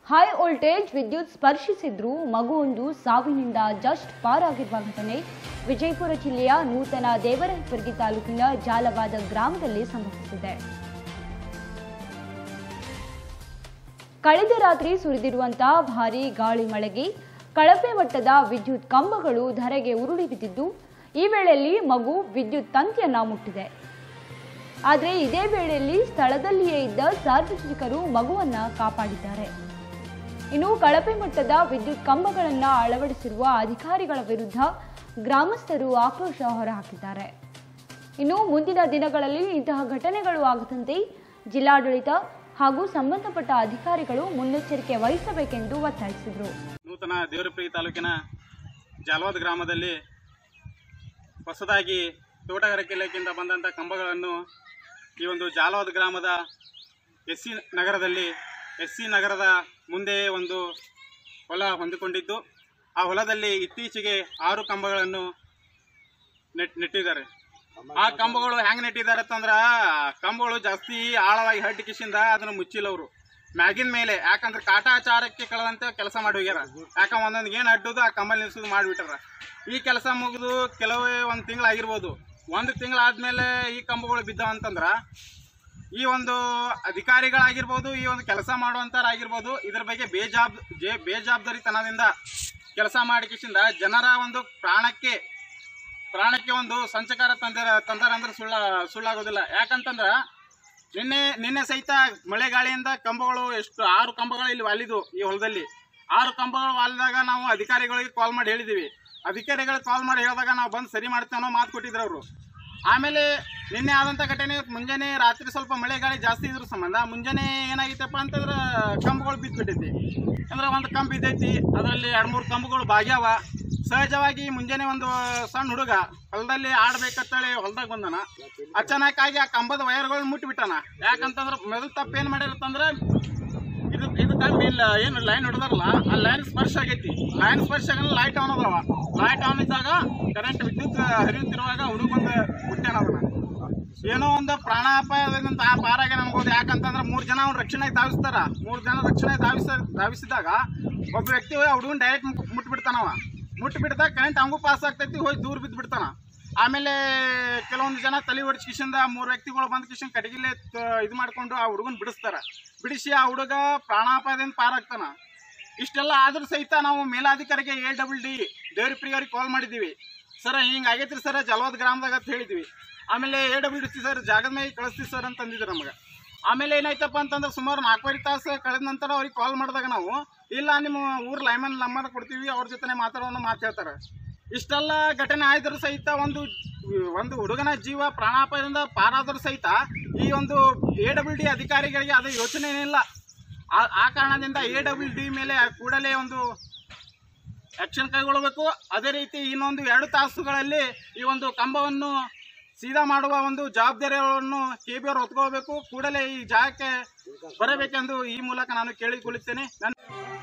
high voltage ವಿದ್ಯುತ್ ಸ್ಪರ್ಶಿಸಿದ್ರೂ ಮಗುವೊಂದು ಸಾವಿನಿಂದ just ಪಾರಾಗಿರುವ ಘಟನೆ ವಿಜಯಪುರ ಜಿಲ್ಲೆಯ ನೂತನ ದೇವರಹಿಪ್ಪರ್ಗಿ ತಾಲೂಕಿನ ಜಾಲವಾದ ಗ್ರಾಮದಲ್ಲಿ ಸಂಭವಿಸಿದೆ ಕಳೆದ ರಾತ್ರಿ ಸುರಿದಿರುವಂತಹ ಭಾರೀ ಗಾಳಿ ಮಳೆಗೆ ಕಳಪೆ ಮಟ್ಟದ ವಿದ್ಯುತ್ ಕಂಬಗಳು ಧರೆಗೆ ಉರುಳಿ ಬಿದ್ದಿದ್ದು ಈ ವೇಳೆಯಲ್ಲಿ ಮಗು ವಿದ್ಯುತ್ ತಂತಿಯನ್ನ ಮುಟ್ಟಿದೆ ಆದರೆ ಇದೇ ವೇಳೆಯಲ್ಲಿ ಸ್ಥಳದಲ್ಲಿಯೇ ಇದ್ದ ಸಾರ್ವಜನಿಕರು ಮಗುವನ್ನ ಕಾಪಾಡಿದ್ದಾರೆ ಇನ್ನು ಕಳಪೆ ಮಟ್ಟದ ವಿದ್ಯುತ್ ಕಂಬಗಳನ್ನ ಅಳವಡಿಸಿರುವ ಅಧಿಕಾರಿಗಳ ವಿರುದ್ಧ ಗ್ರಾಮಸ್ಥರು ಆಕ್ರೋಶ ಹೊರಹಾಕಿದ್ದಾರೆ ಇನ್ನು ಮುಂದಿನ ದಿನಗಳಲ್ಲಿ ಇಂತಹ ಘಟನೆಗಳು ಆಗದಂತೆ ಜಿಲ್ಲಾಡಳಿತ ಹಾಗೂ ಸಂಬಂಧಪಟ್ಟ ಅಧಿಕಾರಿಗಳು ಮುನ್ನೆಚ್ಚರಿಕೆ ವಹಿಸಬೇಕೆಂದು ಒತ್ತಾಯಿಸಿದರು ನೂತನ ದೇವರಪುರಿ ತಾಲೂಕಿನ ಜಾಲವಾದ ಗ್ರಾಮದಲ್ಲಿ ಹೊಸದಾಗಿ ತೋಟಗಾರಿಕೆ ಇಲಾಖೆಯಿಂದ ಬಂದಂಥ ಕಂಬಗಳನ್ನು ಈ ಒಂದು ಜಾಲವಾದ ಗ್ರಾಮದ ಎಸ್ ಸಿ ನಗರದಲ್ಲಿ ಎಸ್ ಸಿ ನಗರದ ಮುಂದೆ ಒಂದು ಹೊಲ ಹೊಂದಿಕೊಂಡಿದ್ದು ಆ ಹೊಲದಲ್ಲಿ ಇತ್ತೀಚೆಗೆ ಆರು ಕಂಬಗಳನ್ನು ನೆಟ್ ನೆಟ್ಟಿದ್ದಾರೆ ಆ ಕಂಬಗಳು ಹೆಂಗ್ ನೆಟ್ಟಿದ್ದಾರೆ ಅಂತಂದ್ರ ಕಂಬಗಳು ಜಾಸ್ತಿ ಆಳವಾಗಿ ಹಡ್ಡಿ ಕಿಶಿಂದ ಅದನ್ನ ಮುಚ್ಚಿಲ್ಲ ಅವರು ಮ್ಯಾಗಿನ ಮೇಲೆ ಯಾಕಂದ್ರೆ ಕಾಟಾಚಾರಕ್ಕೆ ಕಳೆದಂತೆ ಕೆಲಸ ಮಾಡಿ ಹೋಗ್ಯಾರ ಯಾಕ ಒಂದೊಂದು ಏನು ಅಡ್ಡೋದು ಆ ಕಂಬ ನಿಲ್ಸೋದು ಮಾಡಿಬಿಟ್ಟಾರ ಈ ಕೆಲಸ ಮುಗಿದು ಕೆಲವೇ ಒಂದು ತಿಂಗಳು ಆಗಿರ್ಬೋದು ಒಂದು ತಿಂಗಳಾದ್ಮೇಲೆ ಈ ಕಂಬಗಳು ಬಿದ್ದಾವ ಅಂತಂದ್ರ ಈ ಒಂದು ಅಧಿಕಾರಿಗಳಾಗಿರ್ಬೋದು ಈ ಒಂದು ಕೆಲಸ ಮಾಡುವಂತರಾಗಿರ್ಬೋದು ಇದ್ರ ಬಗ್ಗೆ ಬೇಜಾಬ್ ಜೇ ಬೇಜವಾಬ್ದಾರಿತನದಿಂದ ಕೆಲಸ ಮಾಡಿಕಿಸಿಂದ ಜನರ ಒಂದು ಪ್ರಾಣಕ್ಕೆ ಪ್ರಾಣಕ್ಕೆ ಒಂದು ಸಂಚಕಾರ ತಂದ ತಂದಾರ ಅಂದ್ರೆ ಸುಳ್ಳ ಸುಳ್ಳಾಗೋದಿಲ್ಲ ಯಾಕಂತಂದ್ರ ನಿನ್ನೆ ನಿನ್ನೆ ಸಹಿತ ಮಳೆ ಗಾಳಿಯಿಂದ ಕಂಬಗಳು ಎಷ್ಟು ಆರು ಕಂಬಗಳು ಇಲ್ಲಿ ವಾಲಿದು ಈ ಹೊಲದಲ್ಲಿ ಆರು ಕಂಬಗಳು ವಾಲಿದಾಗ ನಾವು ಅಧಿಕಾರಿಗಳಿಗೆ ಕಾಲ್ ಮಾಡಿ ಹೇಳಿದೀವಿ ಅಧಿಕಾರಿಗಳಿಗೆ ಕಾಲ್ ಮಾಡಿ ಹೇಳಿದಾಗ ನಾವು ಬಂದು ಸರಿ ಮಾಡ್ತೇವೆ ಅನ್ನೋ ಮಾತು ಕೊಟ್ಟಿದ್ರು ಅವರು ಆಮೇಲೆ ನಿನ್ನೆ ಆದಂಥ ಘಟನೆ ಮುಂಜಾನೆ ರಾತ್ರಿ ಸ್ವಲ್ಪ ಮಳೆ ಗಾಳಿ ಜಾಸ್ತಿ ಇದ್ರ ಸಂಬಂಧ ಮುಂಜಾನೆ ಏನಾಗಿತ್ತಪ್ಪ ಅಂತಂದ್ರೆ ಕಂಬಗಳು ಬಿದ್ದುಬಿಟ್ಟೈತಿ ಅಂದ್ರೆ ಒಂದು ಕಂಬ ಬಿದ್ದೈತಿ ಅದರಲ್ಲಿ ಎರಡು ಮೂರು ಕಂಬಗಳು ಭಾಗ್ಯಾವ ಸಹಜವಾಗಿ ಮುಂಜಾನೆ ಒಂದು ಸಣ್ಣ ಹುಡುಗ ಹೊಲದಲ್ಲಿ ಆಡ್ಬೇಕಂತೇಳಿ ಹೊಲದಾಗ ಬಂದನ ಅಚಾನಕ್ಕಾಗಿ ಆ ಕಂಬದ ವೈರ್ಗಳನ್ನ ಮುಟ್ಟಿಬಿಟ್ಟಾನ ಯಾಕಂತಂದ್ರೆ ಮೊದಲು ತಪ್ಪು ಏನು ಮಾಡಿರುತ್ತಂದ್ರೆ ಇದು ಇದು ಕಂಬ ಇಲ್ಲ ಏನು ಲೈನ್ ಹೊಡೆದಾರಲ್ಲ ಆ ಲೈನ್ ಸ್ಪರ್ಶ ಆಗೈತಿ ಲೈನ್ ಸ್ಪರ್ಶ ಆಗಲ್ಲ ಲೈಟ್ ಆನ್ ಅದಾವ ಲೈಟ್ ಆನ್ ಇದ್ದಾಗ ಕರೆಂಟ್ ವಿದ್ಯುತ್ ಹರಿಯುತ್ತಿರುವಾಗ ಹುಡುಗ ಬಂದು ಮುಟ್ಟ್ಯಾನ ಅದನ್ನ ಏನೋ ಒಂದು ಪ್ರಾಣಾಪಾಯದಿಂದ ಆ ಪಾರಾಗೆ ನಮ್ಗೋದು ಯಾಕಂತಂದ್ರೆ ಮೂರು ಜನ ಅವ್ನ ರಕ್ಷಣೆ ಧಾವಿಸ್ತಾರ ಮೂರು ಜನ ರಕ್ಷಣೆ ಧಾವಿಸ ಧಾವಿಸಿದಾಗ ಒಬ್ಬ ವ್ಯಕ್ತಿ ಹೋಗಿ ಆ ಹುಡುಗನ್ ಡೈರೆಕ್ಟ್ ಮುಟ್ಬಿಡ್ತಾನವ ಮುಟ್ಬಿಡ್ದಾಗ ಕರೆಂಟ್ ಅವಂಗೂ ಪಾಸ್ ಆಗ್ತೈತಿ ಹೋಗಿ ದೂರ ಬಿದ್ದು ಬಿಡ್ತಾನ ಆಮೇಲೆ ಕೆಲವೊಂದು ಜನ ತಲೆ ಹೊಡಿಸಿ ಕಿಶಿಂದ ಮೂರು ವ್ಯಕ್ತಿಗಳು ಬಂದು ಕಿಶನ್ ಕಟಗಿಲೆ ಇದು ಮಾಡ್ಕೊಂಡು ಆ ಹುಡುಗನ್ ಬಿಡಿಸ್ತಾರ ಬಿಡಿಸಿ ಆ ಹುಡುಗ ಪ್ರಾಣಾಪಾಯದಿಂದ ಪಾರಾಗ್ತಾನ ಇಷ್ಟೆಲ್ಲ ಆದ್ರೂ ಸಹಿತ ನಾವು ಮೇಲಾಧಿಕಾರಿಗೆ ಎ ಡಬಲ್ ಡಿ ದೇವ್ರಿಪ್ರಿಯವ್ರಿಗೆ ಕಾಲ್ ಮಾಡಿದ್ದೀವಿ ಸರ್ ಹಿಂಗೆ ಆಗೈತ್ರಿ ಸರ್ ಜಲವಾದ ಗ್ರಾಮದಾಗ ಅಂತ ಹೇಳಿದ್ವಿ ಆಮೇಲೆ ಎ ಡಬ್ಲ್ಯೂ ಡಿ ಸರ್ ಜಾಗದ ಮೇಲೆ ಕಳಿಸ್ತೀವಿ ಸರ್ ಅಂತ ಅಂದಿದ್ರು ನಮಗೆ ಆಮೇಲೆ ಏನಾಯ್ತಪ್ಪ ಅಂತಂದ್ರೆ ಸುಮಾರು ನಾಲ್ಕೂವರೆ ತಾಸು ಕಳೆದ ನಂತರ ಅವ್ರಿಗೆ ಕಾಲ್ ಮಾಡಿದಾಗ ನಾವು ಇಲ್ಲ ನಿಮ್ಮ ಊರ್ ಲೈಮನ್ ನಂಬರ್ ಕೊಡ್ತೀವಿ ಅವ್ರ ಜೊತೆ ಮಾತಾಡೋಣ ಮಾತು ಹೇಳ್ತಾರೆ ಇಷ್ಟೆಲ್ಲ ಘಟನೆ ಆಯ್ದರೂ ಸಹಿತ ಒಂದು ಒಂದು ಹುಡುಗನ ಜೀವ ಪ್ರಾಣಾಪಾಯದಿಂದ ಪಾರಾದರೂ ಸಹಿತ ಈ ಒಂದು ಎ ಡಬ್ಲ್ಯೂ ಡಿ ಅಧಿಕಾರಿಗಳಿಗೆ ಅದು ಯೋಚನೆ ಇಲ್ಲ ಆ- ಆ ಕಾರಣದಿಂದ ಎ ಡಬ್ಲ್ಯೂ ಡಿ ಮೇಲೆ ಕೂಡಲೇ ಒಂದು ಆಕ್ಷನ್ ಕೈಗೊಳ್ಳಬೇಕು ಅದೇ ರೀತಿ ಇನ್ನೊಂದು ಎರಡು ತಾಸುಗಳಲ್ಲಿ ಈ ಒಂದು ಕಂಬವನ್ನು ಸೀದಾ ಮಾಡುವ ಒಂದು ಜವಾಬ್ದಾರಿಯನ್ನು ಕೆ ಬಿ ಅವರು ಹೊತ್ಕೋಬೇಕು ಕೂಡಲೇ ಈ ಜಾಗಕ್ಕೆ ಬರಬೇಕೆಂದು ಈ ಮೂಲಕ ನಾನು ಕೇಳಿಕೊಳ್ಳುತ್ತೇನೆ ನನ್ನ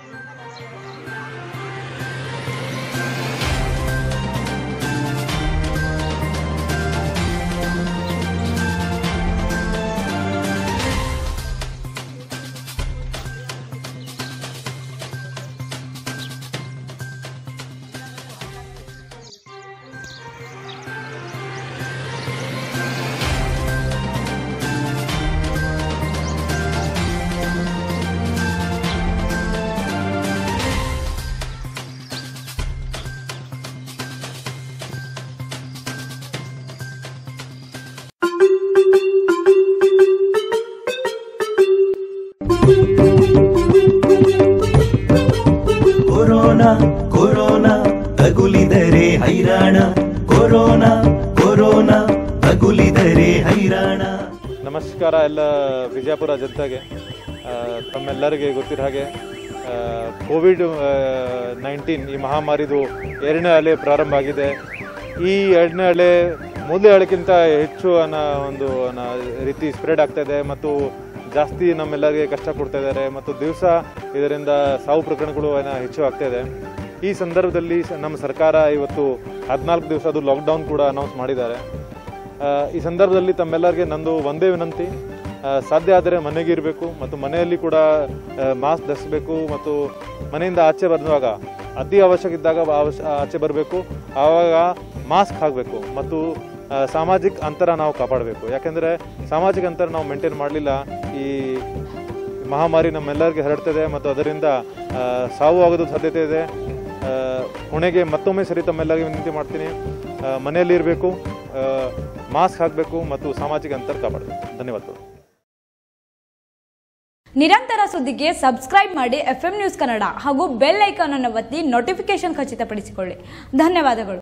ಕೊರೋನಾ ಕೊರೋನಾ ತಗುಲಿದರೆ ಹೈರಾಣ ಕೊರೋನಾ ಕೊರೋನಾ ತಗುಲಿದರೆ ಹೈರಾಣ ನಮಸ್ಕಾರ ಎಲ್ಲ ವಿಜಯಪುರ ಜನತೆಗೆ ಆ, ತಮ್ಮೆಲ್ಲರಿಗೆ ಗೊತ್ತಿರೋ ಹಾಗೆ ಕೋವಿಡ್ ನೈನ್ಟೀನ್ ಈ ಮಹಾಮಾರಿದು ಎರಡನೇ ಅಲೆ ಪ್ರಾರಂಭ ಆಗಿದೆ ಈ ಎರಡನೇ ಅಲೆ ಮೊದಲೇ ಅಲೆಗಿಂತ ಹೆಚ್ಚು ಅನ್ನೋ ಒಂದು ಅನ್ನೋ ರೀತಿ ಸ್ಪ್ರೆಡ್ ಆಗ್ತಾ ಇದೆ ಮತ್ತು ಜಾಸ್ತಿ ನಮ್ಮೆಲ್ಲರಿಗೆ ಕಷ್ಟ ಕೊಡ್ತಾ ಇದ್ದಾರೆ ಮತ್ತು ದಿವಸ ಇದರಿಂದ ಸಾವು ಪ್ರಕರಣಗಳು ಏನೋ ಹೆಚ್ಚು ಆಗ್ತಾ ಇದೆ ಈ ಸಂದರ್ಭದಲ್ಲಿ ಸ- ನಮ್ಮ ಸರ್ಕಾರ ಇವತ್ತು ಹದಿನಾಲ್ಕು ದಿವಸ ಅದು ಲಾಕ್ಡೌನ್ ಕೂಡ ಅನೌನ್ಸ್ ಮಾಡಿದ್ದಾರೆ ಆ, ಈ ಸಂದರ್ಭದಲ್ಲಿ ತಮ್ಮೆಲ್ಲರಿಗೆ ನಂದು ಒಂದೇ ವಿನಂತಿ ಆ, ಸಾಧ್ಯ ಆದರೆ ಮನೆಗೆ ಇರಬೇಕು ಮತ್ತು ಮನೆಯಲ್ಲಿ ಕೂಡ ಮಾಸ್ಕ್ ಧರಿಸಬೇಕು ಮತ್ತು ಮನೆಯಿಂದ ಆಚೆ ಬರುವಾಗ ಅತಿ ಅವಶ್ಯಕ ಇದ್ದಾಗ ಅವಶ್ಯ ಆಚೆ ಬರಬೇಕು ಆವಾಗ ಮಾಸ್ಕ್ ಹಾಕಬೇಕು ಮತ್ತು ಆ, ಸಾಮಾಜಿಕ ಅಂತರ ನಾವು ಕಾಪಾಡಬೇಕು ಯಾಕೆಂದರೆ ಸಾಮಾಜಿಕ ಅಂತರ ನಾವು ಮೇಂಟೈನ್ ಮಾಡಲಿಲ್ಲ ಈ ಮಹಾಮಾರಿ ನಮ್ಮೆಲ್ಲರಿಗೆ ಹರಡ್ತದೆ ಮತ್ತು ಅದರಿಂದ ಆ, ಸಾವು ಆಗೋದು ಸಾಧ್ಯತೆ ಇದೆ ಆ, ಕೊನೆಗೆ ಮತ್ತೊಮ್ಮೆ ಸರಿ ತಮ್ಮೆಲ್ಲರಿಗೆ ವಿನಂತಿ ಮಾಡ್ತೀನಿ ಆ, ಮನೆಯಲ್ಲಿ ಇರಬೇಕು ಮಾಸ್ಕ್ ಹಾಕಬೇಕು ಮತ್ತು ಸಾಮಾಜಿಕ ಅಂತರ ಕಾಪಾಡಬೇಕು ಧನ್ಯವಾದಗಳು ನಿರಂತರ ಸುದ್ದಿಗೆ ಸಬ್ಸ್ಕ್ರೈಬ್ ಮಾಡಿ ಎಫ್ ನ್ಯೂಸ್ ಕನ್ನಡ ಹಾಗೂ ಬೆಲ್ ಐಕಾನ್ ಅನ್ನು ಒತ್ತಿ ನೋಟಿಫಿಕೇಶನ್ ಖಚಿತಪಡಿಸಿಕೊಳ್ಳಿ ಧನ್ಯವಾದಗಳು